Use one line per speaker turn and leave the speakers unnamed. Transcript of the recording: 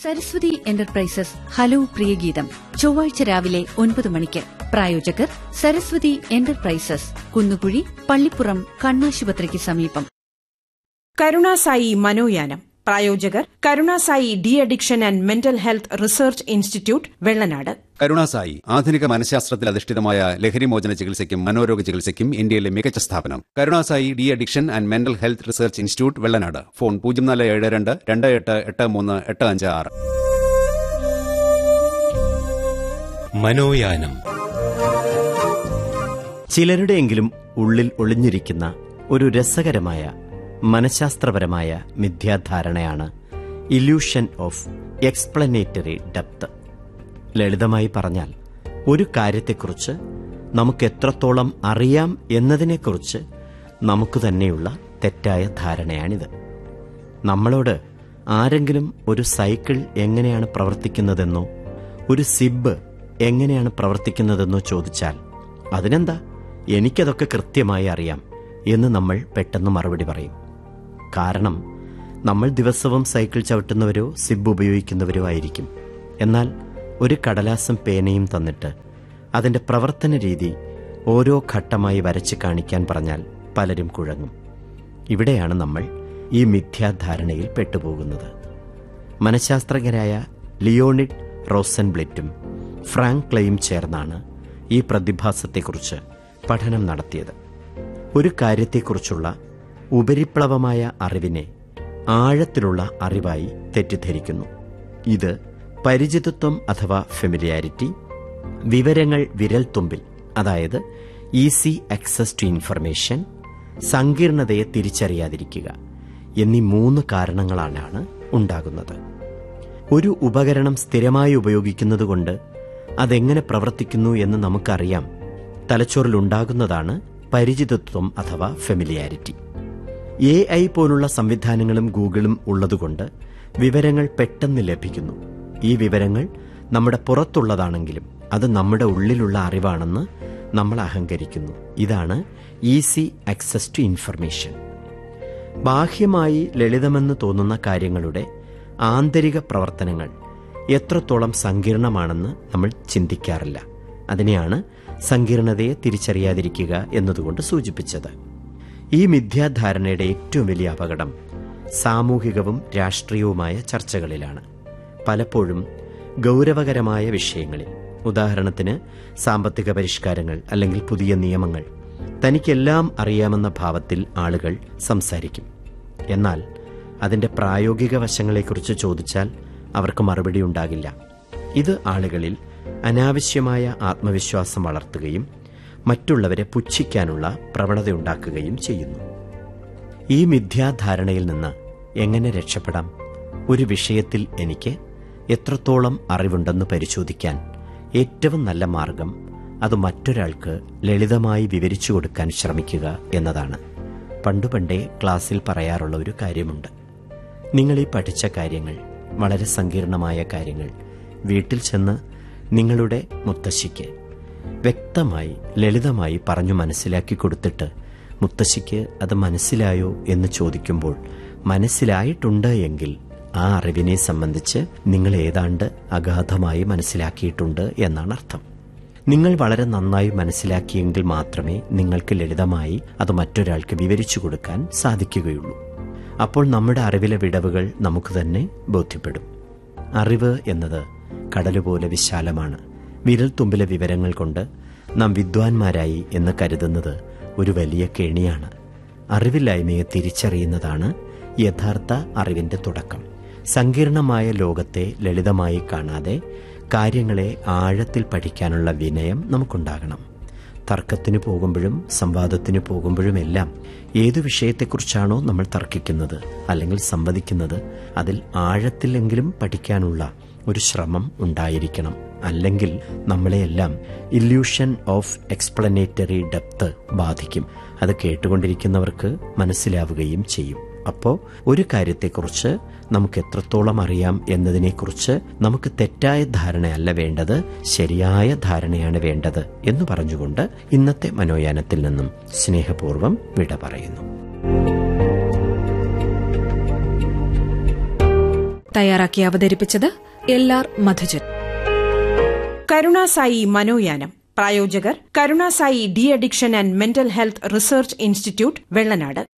Saraswati enterprises hello പ്രിയഗീതം ചൊവ്വാഴ്ച രാവിലെ ഒൻപത് മണിക്ക് പ്രായോജകർ സരസ്വതി എന്റർപ്രൈസസ് കുന്നുകുഴി പള്ളിപ്പുറം കണ്ണാശുപത്രിക്ക് സമീപം
കരുണാസായി മനോയാനം പ്രായോജകർ Karunasai de addiction and mental health research institute Vellanad
Karunasai ആധുനിക മനഃശാസ്ത്രത്തിൽ അധിഷ്ഠിതമായ ലഹരിമോചന ചികിത്സയ്ക്കും മനോരോഗ ചികിത്സയ്ക്കും ഇന്ത്യയിലെ മികച്ച സ്ഥാപനം Karunasai de addiction and mental health research institute Vellanad phone പൂജ്യം നാല് ഏഴ് രണ്ട് രണ്ട് എട്ട് എട്ട് മൂന്ന് എട്ട് അഞ്ച് ആറ്
മനോയാനം
ചിലരുടെയെങ്കിലും ഉള്ളിൽ ഒളിഞ്ഞിരിക്കുന്ന ഒരു രസകരമായ മനഃശാസ്ത്രപരമായ മിഥ്യാധാരണയാണ് ഇല്യൂഷൻ ഓഫ് എക്സ്പ്ലനേറ്ററി ഡെപ്ത് ലളിതമായി പറഞ്ഞാൽ ഒരു കാര്യത്തെക്കുറിച്ച് നമുക്ക് എത്രത്തോളം അറിയാം എന്നതിനെക്കുറിച്ച് നമുക്ക് തന്നെയുള്ള തെറ്റായ ധാരണയാണിത് നമ്മളോട് ആരെങ്കിലും ഒരു സൈക്കിൾ എങ്ങനെയാണ് പ്രവർത്തിക്കുന്നതെന്നോ ഒരു സിബ് എങ്ങനെയാണ് പ്രവർത്തിക്കുന്നതെന്നോ ചോദിച്ചാൽ അതിനെന്താ എനിക്കതൊക്കെ കൃത്യമായി അറിയാം എന്ന് നമ്മൾ പെട്ടെന്ന് മറുപടി പറയും കാരണം നമ്മൾ ദിവസവും സൈക്കിൾ ചവിട്ടുന്നവരോ സിബ് ഉപയോഗിക്കുന്നവരോ ആയിരിക്കും എന്നാൽ ഒരു കടലാസം പേനയും തന്നിട്ട് അതിന്റെ പ്രവർത്തന രീതി ഓരോ ഘട്ടമായി വരച്ച് കാണിക്കാൻ പറഞ്ഞാൽ പലരും കുഴങ്ങും ഇവിടെയാണ് നമ്മൾ ഈ മിഥ്യാധാരണയിൽ പെട്ടുപോകുന്നത് മനഃശാസ്ത്രജ്ഞരായ ലിയോണിഡ് റോസൻബ്ലിറ്റും ഫ്രാങ്ക് ക്ലെയും ചേർന്നാണ് ഈ പ്രതിഭാസത്തെക്കുറിച്ച് പഠനം നടത്തിയത് ഒരു കാര്യത്തെക്കുറിച്ചുള്ള ഉപരിപ്ലവമായ അറിവിനെ ആഴത്തിലുള്ള അറിവായി തെറ്റിദ്ധരിക്കുന്നു ഇത് പരിചിതത്വം അഥവാ ഫെമിലിയാരിറ്റി വിവരങ്ങൾ വിരൽത്തുമ്പിൽ അതായത് ഈസി ആക്സസ് ടു ഇൻഫർമേഷൻ സങ്കീർണതയെ തിരിച്ചറിയാതിരിക്കുക എന്നീ മൂന്ന് കാരണങ്ങളാണ് ഉണ്ടാകുന്നത് ഒരു ഉപകരണം സ്ഥിരമായി ഉപയോഗിക്കുന്നതുകൊണ്ട് അതെങ്ങനെ പ്രവർത്തിക്കുന്നു എന്ന് നമുക്കറിയാം തലച്ചോറിലുണ്ടാകുന്നതാണ് പരിചിതത്വം അഥവാ ഫെമിലിയാരിറ്റി എ ഐ പോലുള്ള സംവിധാനങ്ങളും ഗൂഗിളും ഉള്ളതുകൊണ്ട് വിവരങ്ങൾ പെട്ടെന്ന് ലഭിക്കുന്നു ഈ വിവരങ്ങൾ നമ്മുടെ പുറത്തുള്ളതാണെങ്കിലും അത് നമ്മുടെ ഉള്ളിലുള്ള അറിവാണെന്ന് നമ്മൾ അഹങ്കരിക്കുന്നു ഇതാണ് ഈസി ആക്സസ് ടു ഇൻഫർമേഷൻ ബാഹ്യമായി ലളിതമെന്ന് തോന്നുന്ന കാര്യങ്ങളുടെ ആന്തരിക പ്രവർത്തനങ്ങൾ എത്രത്തോളം സങ്കീർണമാണെന്ന് നമ്മൾ ചിന്തിക്കാറില്ല അതിനെയാണ് സങ്കീർണതയെ തിരിച്ചറിയാതിരിക്കുക എന്നതുകൊണ്ട് സൂചിപ്പിച്ചത് ഈ മിഥ്യാധാരണയുടെ ഏറ്റവും വലിയ അപകടം സാമൂഹികവും രാഷ്ട്രീയവുമായ ചർച്ചകളിലാണ് പലപ്പോഴും ഗൗരവകരമായ വിഷയങ്ങളിൽ ഉദാഹരണത്തിന് സാമ്പത്തിക പരിഷ്കാരങ്ങൾ അല്ലെങ്കിൽ പുതിയ നിയമങ്ങൾ തനിക്കെല്ലാം അറിയാമെന്ന ഭാവത്തിൽ ആളുകൾ സംസാരിക്കും എന്നാൽ അതിന്റെ പ്രായോഗിക വശങ്ങളെക്കുറിച്ച് ചോദിച്ചാൽ അവർക്ക് മറുപടി ഉണ്ടാകില്ല ഇത് ആളുകളിൽ അനാവശ്യമായ ആത്മവിശ്വാസം വളർത്തുകയും മറ്റുള്ളവരെ പുച്ഛിക്കാനുള്ള പ്രവണതയുണ്ടാക്കുകയും ചെയ്യുന്നു ഈ മിഥ്യാധാരണയിൽ നിന്ന് എങ്ങനെ രക്ഷപ്പെടാം ഒരു വിഷയത്തിൽ എനിക്ക് എത്രത്തോളം അറിവുണ്ടെന്ന് പരിശോധിക്കാൻ ഏറ്റവും നല്ല മാർഗം അത് മറ്റൊരാൾക്ക് ലളിതമായി വിവരിച്ചു കൊടുക്കാൻ ശ്രമിക്കുക എന്നതാണ് പണ്ടുപണ്ടേ ക്ലാസ്സിൽ പറയാറുള്ള ഒരു കാര്യമുണ്ട് നിങ്ങൾ ഈ പഠിച്ച കാര്യങ്ങൾ വളരെ സങ്കീർണമായ കാര്യങ്ങൾ വീട്ടിൽ ചെന്ന് നിങ്ങളുടെ മുത്തശ്ശിക്ക് വ്യക്തമായി ലളിതമായി പറഞ്ഞു മനസ്സിലാക്കി കൊടുത്തിട്ട് മുത്തശ്ശിക്ക് അത് മനസ്സിലായോ എന്ന് ചോദിക്കുമ്പോൾ മനസ്സിലായിട്ടുണ്ട് എങ്കിൽ ആ അറിവിനെ സംബന്ധിച്ച് നിങ്ങൾ ഏതാണ്ട് അഗാധമായി മനസ്സിലാക്കിയിട്ടുണ്ട് എന്നാണ് അർത്ഥം നിങ്ങൾ വളരെ നന്നായി മനസ്സിലാക്കിയെങ്കിൽ മാത്രമേ നിങ്ങൾക്ക് ലളിതമായി അത് മറ്റൊരാൾക്ക് വിവരിച്ചു കൊടുക്കാൻ സാധിക്കുകയുള്ളൂ അപ്പോൾ നമ്മുടെ അറിവിലെ വിടവുകൾ നമുക്ക് തന്നെ ബോധ്യപ്പെടും അറിവ് എന്നത് കടലുപോലെ വിശാലമാണ് വിരൽത്തുമ്പിലെ വിവരങ്ങൾ കൊണ്ട് നാം വിദ്വാൻമാരായി എന്ന് കരുതുന്നത് ഒരു വലിയ കെണിയാണ് അറിവില്ലായ്മയെ തിരിച്ചറിയുന്നതാണ് യഥാർത്ഥ അറിവിന്റെ തുടക്കം സങ്കീർണമായ ലോകത്തെ ലളിതമായി കാണാതെ കാര്യങ്ങളെ ആഴത്തിൽ പഠിക്കാനുള്ള വിനയം നമുക്കുണ്ടാകണം തർക്കത്തിന് പോകുമ്പോഴും സംവാദത്തിന് പോകുമ്പോഴുമെല്ലാം ഏതു വിഷയത്തെക്കുറിച്ചാണോ നമ്മൾ തർക്കിക്കുന്നത് അല്ലെങ്കിൽ സംവദിക്കുന്നത് അതിൽ ആഴത്തിലെങ്കിലും പഠിക്കാനുള്ള ഒരു ശ്രമം ഉണ്ടായിരിക്കണം അല്ലെങ്കിൽ നമ്മളെയെല്ലാം ഇല്യൂഷൻ ഓഫ് എക്സ്പ്ലനേറ്ററി ഡെപ്ത് ബാധിക്കും അത് കേട്ടുകൊണ്ടിരിക്കുന്നവർക്ക് മനസ്സിലാവുകയും ചെയ്യും അപ്പോൾ ഒരു കാര്യത്തെക്കുറിച്ച് നമുക്ക് എത്രത്തോളം അറിയാം എന്നതിനെക്കുറിച്ച് നമുക്ക് തെറ്റായ ധാരണയല്ല വേണ്ടത് ശരിയായ ധാരണയാണ് വേണ്ടത് എന്ന് പറഞ്ഞുകൊണ്ട് ഇന്നത്തെ മനോയാനത്തിൽ നിന്നും സ്നേഹപൂർവ്വം വിട പറയുന്നു
തയ്യാറാക്കി അവതരിപ്പിച്ചത് എൽ ആർ മധുജൻ
കരുണാസായി മനോയാനം പ്രായോജകർ Karunasai de addiction and mental health research institute Vellanad